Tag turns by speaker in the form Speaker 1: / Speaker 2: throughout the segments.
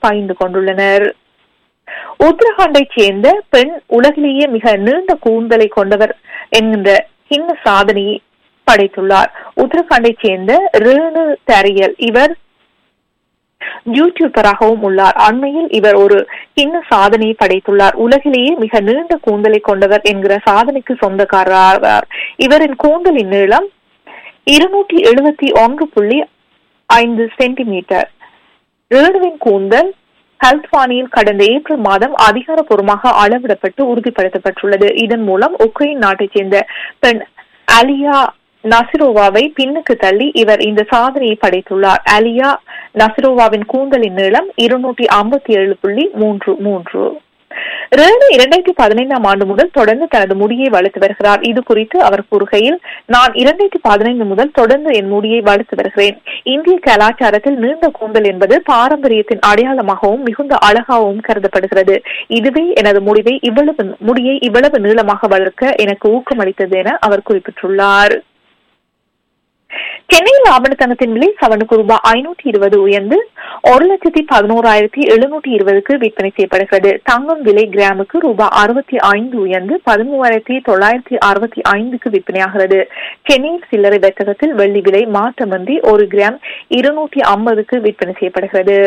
Speaker 1: பாய்ந்து கொண்டுள்ளனர் உத்தரகாண்டைச் சேர்ந்த பெண் உலகிலேயே மிக நீண்ட கூந்தலை கொண்டவர் என்கின்ற கிண்ண சாதனையை படைத்துள்ளார் உத்தரகாண்டைச் சேர்ந்த ரேணு தரியல் இவர் யூடியூபராகவும் உள்ளார் அண்மையில் இவர் ஒரு கிண்ண சாதனையை படைத்துள்ளார் உலகிலேயே மிக நீண்ட கூந்தலை கொண்டவர் என்கிற சாதனைக்கு சொந்தக்காரர் இவரின் கூந்தலின் நீளம் இருநூற்றி எழுபத்தி ஒன்று புள்ளி ஐந்து சென்டிமீட்டர் ரேணுவின் கூந்தல் ஹல்த்வானியில் கடந்த ஏப்ரல் மாதம் அதிகாரப்பூர்வமாக அளவிடப்பட்டு உறுதிப்படுத்தப்பட்டுள்ளது இதன் மூலம் உக்ரைன் நாட்டைச் சேர்ந்த பெண் அலியா நசிரோவாவை பின்னுக்கு தள்ளி இவர் இந்த சாதனையை படைத்துள்ளார் அலியா நசிரோவாவின் கூந்தலின் நீளம் இருநூற்றி ஐம்பத்தி ஏழு புள்ளி மூன்று மூன்று ரேணு இரண்டாயிரத்தி பதினைந்தாம் ஆண்டு முதல் தொடர்ந்து தனது முடியை வளர்த்து வருகிறார் இது குறித்து அவர் கூறுகையில் நான் இரண்டாயிரத்தி பதினைந்து முதல் தொடர்ந்து என் முடியை வளர்த்து வருகிறேன் இந்திய கலாச்சாரத்தில் நீண்ட கூந்தல் என்பது பாரம்பரியத்தின் அடையாளமாகவும் மிகுந்த அழகாகவும் கருதப்படுகிறது இதுவே எனது முடிவை இவ்வளவு முடியை இவ்வளவு நீளமாக வளர்க்க எனக்கு ஊக்கமளித்தது என அவர் குறிப்பிட்டுள்ளார் சென்னையில் ஆபண தங்கத்தின் விலை சவனுக்கு ரூபாய் ஐநூற்றி இருபது உயர்ந்து ஒரு லட்சத்தி பதினோராயிரத்தி எழுநூற்றி இருபதுக்கு விற்பனை செய்யப்படுகிறது தங்கம் விலை கிராமுக்கு ரூபாய் அறுபத்தி ஐந்து உயர்ந்து பதிமூவாயிரத்தி தொள்ளாயிரத்தி அறுபத்தி ஐந்துக்கு விற்பனையாகிறது சென்னையில் சில்லறை வர்த்தகத்தில் வெள்ளி விலை மாற்றமின்றி ஒரு கிராம் இருநூற்றி ஐம்பதுக்கு விற்பனை செய்யப்படுகிறது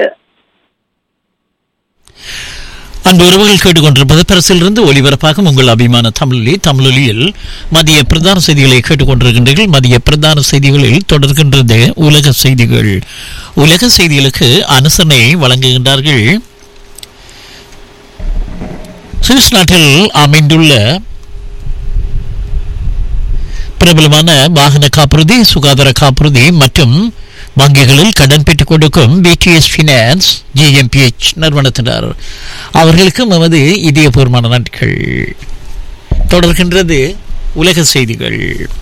Speaker 2: அன்பு உறவுகள் கேட்டுக்கொண்டிருப்பது பரிசிலிருந்து ஒளிபரப்பாகும் உங்கள் அபிமான தமிழொலி தமிழொலியில் மதிய பிரதான செய்திகளை கேட்டுக்கொண்டிருக்கின்றீர்கள் மதிய பிரதான செய்திகளில் தொடர்கின்றது உலக செய்திகள் உலக செய்திகளுக்கு அனுசரணை வழங்குகின்றார்கள் சுவிஸ் நாட்டில் அமைந்துள்ள பிரபலமான வாகன காப்புறுதி சுகாதார காப்புறுதி மற்றும் வங்கிகளில் கடன் பெற்றுக் கொடுக்கும் பிடிஎஸ் ஃபினான்ஸ் ஜிஎம்பிஎச் நிறுவனத்தினர் அவர்களுக்கும் எமது இதயபூர்வமான நன்றிகள் தொடர்கின்றது உலக செய்திகள்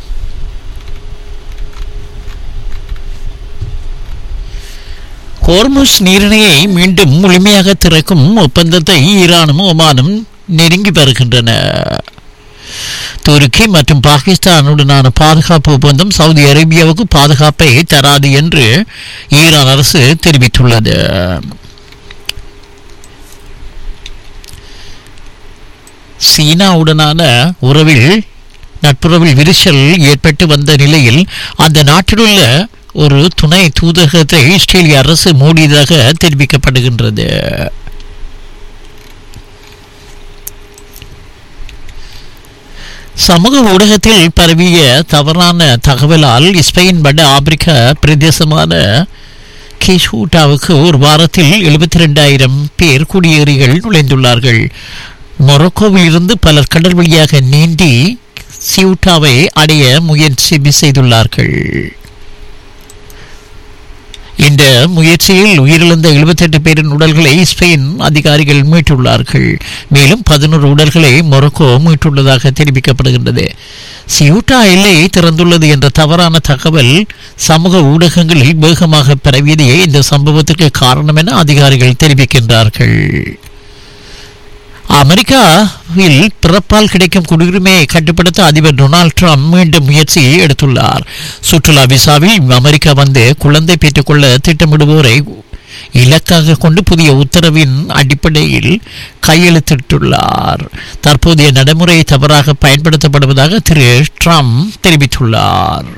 Speaker 2: ஹோர்முஸ் நீரிணையை மீண்டும் முழுமையாக திறக்கும் ஒப்பந்தத்தை ஈரானும் ஒமானும் நெருங்கி வருகின்றன துருக்கி மற்றும் பாகிஸ்தானுடனான பாதுகாப்பு ஒப்பந்தம் சவுதி அரேபியாவுக்கு பாதுகாப்பை தராது என்று ஈரான் அரசு தெரிவித்துள்ளது சீனாவுடனான உறவில் நட்புறவில் விரிசல் ஏற்பட்டு வந்த நிலையில் அந்த நாட்டிலுள்ள ஒரு துணை தூதகத்தை இஸ்ரேலிய அரசு மூடியதாக தெரிவிக்கப்படுகின்றது சமூக ஊடகத்தில் பரவிய தவறான தகவலால் ஸ்பெயின் வட ஆப்பிரிக்க பிரதேசமான கிஷூட்டாவுக்கு ஒரு வாரத்தில் எழுபத்தி ரெண்டாயிரம் பேர் குடியேறிகள் நுழைந்துள்ளார்கள் மொரோக்கோவில் இருந்து பலர் கடல் வழியாக நீந்தி சியூட்டாவை அடைய முயற்சி செய்துள்ளார்கள் இந்த முயற்சியில் உயிரிழந்த எழுபத்தெட்டு பேரின் உடல்களை ஸ்பெயின் அதிகாரிகள் மீட்டுள்ளார்கள் மேலும் பதினோரு உடல்களை மொரோக்கோ மீட்டுள்ளதாக தெரிவிக்கப்படுகின்றது சியூட்டா எல்லை திறந்துள்ளது என்ற தவறான தகவல் சமூக ஊடகங்களில் வேகமாக பரவியதே இந்த சம்பவத்துக்கு காரணம் என அதிகாரிகள் தெரிவிக்கின்றார்கள் அமெரிக்காவில் பிறப்பால் கிடைக்கும் குடியுரிமையை கட்டுப்படுத்த அதிபர் டொனால்ட் ட்ரம்ப் மீண்டும் முயற்சியை எடுத்துள்ளார் சுற்றுலா விசாவில் அமெரிக்கா வந்து குழந்தை பெற்றுக்கொள்ள திட்டமிடுவோரை இலக்காக கொண்டு புதிய உத்தரவின் அடிப்படையில் கையெழுத்திட்டுள்ளார் தற்போதைய நடைமுறை தவறாக பயன்படுத்தப்படுவதாக திரு ட்ரம்ப் தெரிவித்துள்ளார்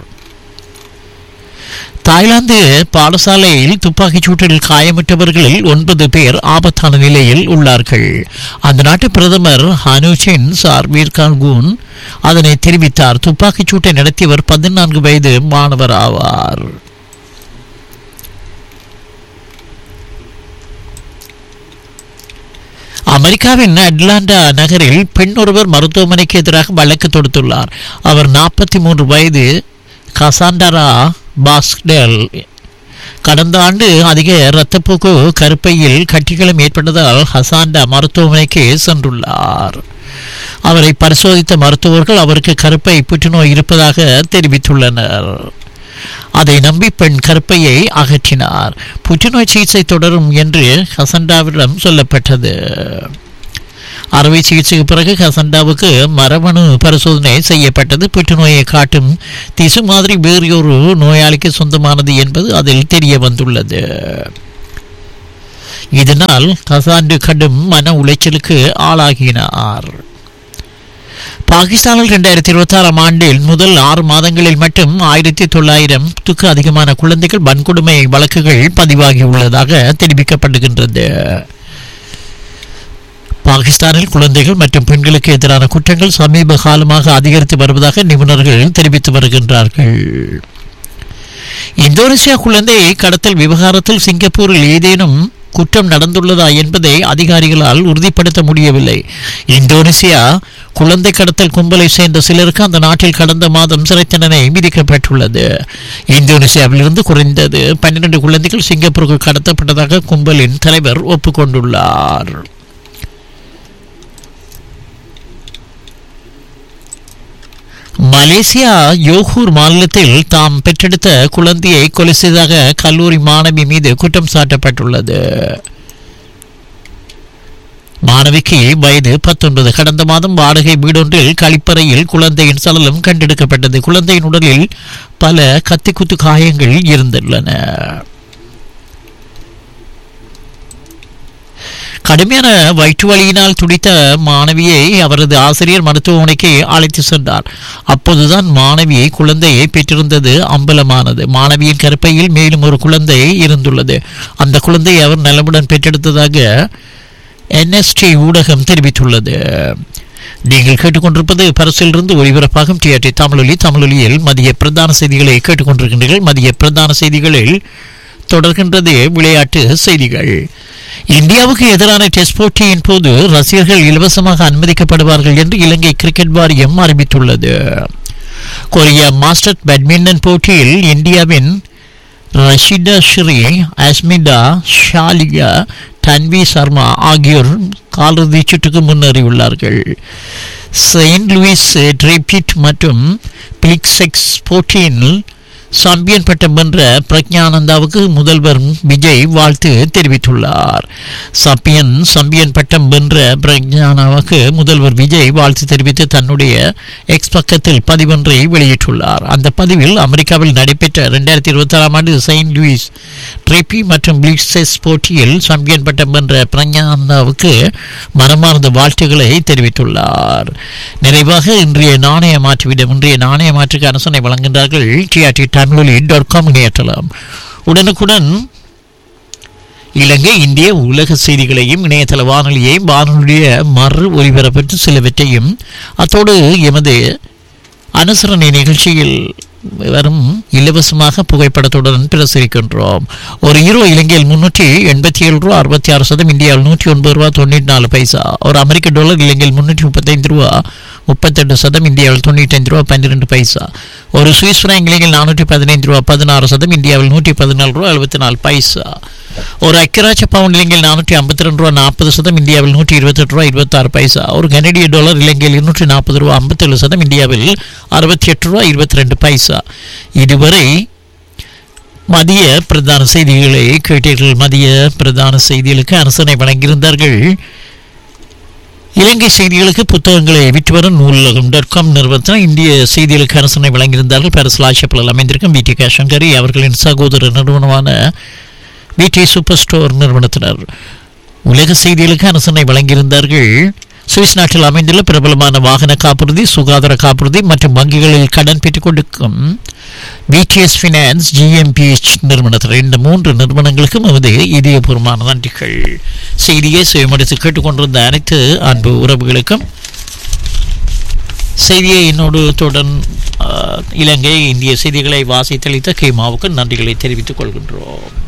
Speaker 2: தாய்லாந்து பாடசாலையில் துப்பாக்கிச் சூட்டில் காயமுற்றவர்களில் ஒன்பது பேர் ஆபத்தான நிலையில் உள்ளார்கள் அந்த நாட்டு பிரதமர் ஹனுச்சின் சார்வீர் கால்கூன் அதனை தெரிவித்தார் துப்பாக்கிச் சூட்டை நடத்தியவர் பதினான்கு வயது மாணவர் ஆவார் அமெரிக்காவின் அட்லாண்டா நகரில் பெண் ஒருவர் மருத்துவமனைக்கு எதிராக வழக்கு தொடுத்துள்ளார் அவர் நாற்பத்தி மூன்று வயது கசாண்டரா பாஸ்டெல் கடந்த ஆண்டு அதிக இரத்தப்போக்கு கருப்பையில் கட்டிகளும் ஏற்பட்டதால் ஹசாண்டா மருத்துவமனைக்கு சென்றுள்ளார் அவரை பரிசோதித்த மருத்துவர்கள் அவருக்கு கருப்பை புற்றுநோய் இருப்பதாக தெரிவித்துள்ளனர் அதை நம்பி பெண் கருப்பையை அகற்றினார் புற்றுநோய் சிகிச்சை தொடரும் என்று ஹசண்டாவிடம் சொல்லப்பட்டது அறுவை சிகிச்சைக்கு பிறகு ஹசண்டாவுக்கு மரபணு பரிசோதனை செய்யப்பட்டது புற்றுநோயை காட்டும் திசு மாதிரி வேறு ஒரு நோயாளிக்கு சொந்தமானது என்பது அதில் தெரிய வந்துள்ளது இதனால் கசாண்டு கடும் மன உளைச்சலுக்கு ஆளாகினார் பாகிஸ்தானில் இரண்டாயிரத்தி இருபத்தி ஆறாம் ஆண்டில் முதல் ஆறு மாதங்களில் மட்டும் ஆயிரத்தி தொள்ளாயிரத்துக்கு அதிகமான குழந்தைகள் வன்கொடுமை வழக்குகள் பதிவாகியுள்ளதாக தெரிவிக்கப்படுகின்றது பாகிஸ்தானில் குழந்தைகள் மற்றும் பெண்களுக்கு எதிரான குற்றங்கள் சமீப காலமாக அதிகரித்து வருவதாக நிபுணர்கள் தெரிவித்து வருகின்றார்கள் இந்தோனேசியா குழந்தை கடத்தல் விவகாரத்தில் சிங்கப்பூரில் ஏதேனும் குற்றம் நடந்துள்ளதா என்பதை அதிகாரிகளால் உறுதிப்படுத்த முடியவில்லை இந்தோனேசியா குழந்தை கடத்தல் கும்பலை சேர்ந்த சிலருக்கு அந்த நாட்டில் கடந்த மாதம் சிறை தண்டனை விதிக்கப்பட்டுள்ளது இந்தோனேசியாவிலிருந்து குறைந்தது பன்னிரண்டு குழந்தைகள் சிங்கப்பூருக்கு கடத்தப்பட்டதாக கும்பலின் தலைவர் ஒப்புக்கொண்டுள்ளார் மலேசியா யோகூர் மாநிலத்தில் தாம் பெற்றெடுத்த குழந்தையை கொலை செய்ததாக கல்லூரி மாணவி மீது குற்றம் சாட்டப்பட்டுள்ளது மாணவிக்கு வயது பத்தொன்பது கடந்த மாதம் வாடகை வீடொன்றில் கழிப்பறையில் குழந்தையின் சடலம் கண்டெடுக்கப்பட்டது குழந்தையின் உடலில் பல கத்திக்குத்து காயங்கள் இருந்துள்ளன கடுமையான வயிற்று வலியினால் துடித்த மாணவியை அவரது ஆசிரியர் மருத்துவமனைக்கு அழைத்து சென்றார் அப்போதுதான் மாணவி குழந்தையை பெற்றிருந்தது அம்பலமானது மாணவியின் கருப்பையில் மேலும் ஒரு குழந்தை இருந்துள்ளது அந்த குழந்தையை அவர் நலமுடன் பெற்றெடுத்ததாக என்எஸ்டி ஊடகம் தெரிவித்துள்ளது நீங்கள் கேட்டுக்கொண்டிருப்பது பரிசிலிருந்து ஒளிபரப்பாகும் டிஆர்டி தமிழொலி தமிழொலியில் மதிய பிரதான செய்திகளை கேட்டுக்கொண்டிருக்கின்றீர்கள் மதிய பிரதான செய்திகளில் தொடர்கின்றது விளையாட்டு செய்திகள் இந்தியாவுக்கு எதிரான டெஸ்ட் போட்டியின் போது ரசிகர்கள் இலவசமாக அனுமதிக்கப்படுவார்கள் என்று இலங்கை கிரிக்கெட் வாரியம் அறிவித்துள்ளது கொரிய மாஸ்டர் பேட்மிண்டன் போட்டியில் இந்தியாவின் ரஷிதா ஸ்ரீ அஸ்மிதா ஷாலியா தன்வி சர்மா ஆகியோர் காலிறுதி சுற்றுக்கு முன்னேறியுள்ளார்கள் செயின்ட் லூயிஸ் ட்ரேபிட் மற்றும் பிளிக்செக்ஸ் போட்டியில் சாம்பியன் பட்டம் வென்ற பிரக்ஞானந்தாவுக்கு முதல்வர் விஜய் வாழ்த்து தெரிவித்துள்ளார் சாம்பியன் சாம்பியன் பட்டம் வென்ற பிரக்ஞானாவுக்கு முதல்வர் விஜய் வாழ்த்து தெரிவித்து தன்னுடைய எக்ஸ் பக்கத்தில் பதிவொன்றை வெளியிட்டுள்ளார் அந்த பதிவில் அமெரிக்காவில் நடைபெற்ற இரண்டாயிரத்தி இருபத்தி ஆறாம் ஆண்டு செயின்ட் லூயிஸ் ட்ரிப்பி மற்றும் பிளிக்ஸெஸ் போட்டியில் சாம்பியன் பட்டம் வென்ற பிரக்ஞானந்தாவுக்கு மனமார்ந்த வாழ்த்துக்களை தெரிவித்துள்ளார் நிறைவாக இன்றைய நாணய மாற்றுவிடம் இன்றைய நாணய மாற்றுக்கு அரசனை வழங்குகின்றார்கள் டிஆர்டி தமிழொலி டாட் காம் இணையதளம் உடனுக்குடன் இலங்கை இந்திய உலக செய்திகளையும் இணையதள வானொலியையும் வானொலிய மறு ஒலிபரப்பற்று சிலவற்றையும் அத்தோடு எமது அனுசரணை நிகழ்ச்சியில் வரும் இலவசமாக புகைப்படத்துடன் பிரசுரிக்கின்றோம் ஒரு ஹீரோ இலங்கையில் முன்னூற்றி எண்பத்தி ஏழு ரூபா அறுபத்தி ஆறு சதம் இந்தியாவில் நூற்றி ஒன்பது ரூபா தொண்ணூற்றி நாலு பைசா ஒரு அமெரிக்க டாலர் இலங்கையில் முன்னூற்றி முப்பத்தைந்து ரூபா முப்பத்தெட்டு சதம் இந்தியாவில் தொண்ணூற்றி ரூபா பன்னிரெண்டு பைசா ஒரு சுவிஸ் பிராங்க் இலங்கையில் நானூற்றி பதினைந்து ரூபா பதினாறு சதம் இந்தியாவில் நூற்றி பதினாலு ரூபா எழுபத்தி நாலு பைசா ஒரு அக்கிராச்ச பவுண்ட் இலங்கையில் நானூற்றி ஐம்பத்தி ரெண்டு ரூபா நாற்பது சதம் இந்தியாவில் நூற்றி இருபத்தெட்டு ரூபா இருபத்தாறு பைசா ஒரு கனடிய டாலர் இலங்கையில் இருநூற்றி நாற்பது ரூபா ஐம்பத்தேழு சதம் இந்தியாவில் அறுபத்தி எட்டு ரூபா இருபத்தி ரெண்டு பைசா இதுவரை மதிய பிரதான செய்திகளை கேட்டீர்கள் மதிய பிரதான செய்திகளுக்கு அரசனை வழங்கியிருந்தார்கள் இலங்கை செய்திகளுக்கு புத்தகங்களை விற்று வரும் நூலகம் டாட் காம் நிறுவனத்தினர் இந்திய செய்திகளுக்கு அரசனை வழங்கியிருந்தார்கள் பாரிஸ் லாஷப்பில் அமைந்திருக்கும் வி டி சங்கரி அவர்களின் சகோதர நிறுவனமான விடி சூப்பர் ஸ்டோர் நிறுவனத்தினர் உலக செய்திகளுக்கு அரசனை வழங்கியிருந்தார்கள் சுவிஸ் நாட்டில் அமைந்துள்ள பிரபலமான வாகன காப்புறுதி சுகாதார காப்புறுதி மற்றும் வங்கிகளில் கடன் பெற்றுக் கொடுக்கும் பிடிஎஸ் ஃபினான்ஸ் ஜிஎம்பிஎச் நிறுவனத்தில் இந்த மூன்று நிறுவனங்களுக்கும் நமது இதயபூர்வமான நன்றிகள் செய்தியை சுயமடித்து கேட்டுக்கொண்டிருந்த அனைத்து அன்பு உறவுகளுக்கும் செய்தியை என்னோடு தொடர் இலங்கை இந்திய செய்திகளை வாசித்தளித்த கேமாவுக்கு நன்றிகளை தெரிவித்துக் கொள்கின்றோம்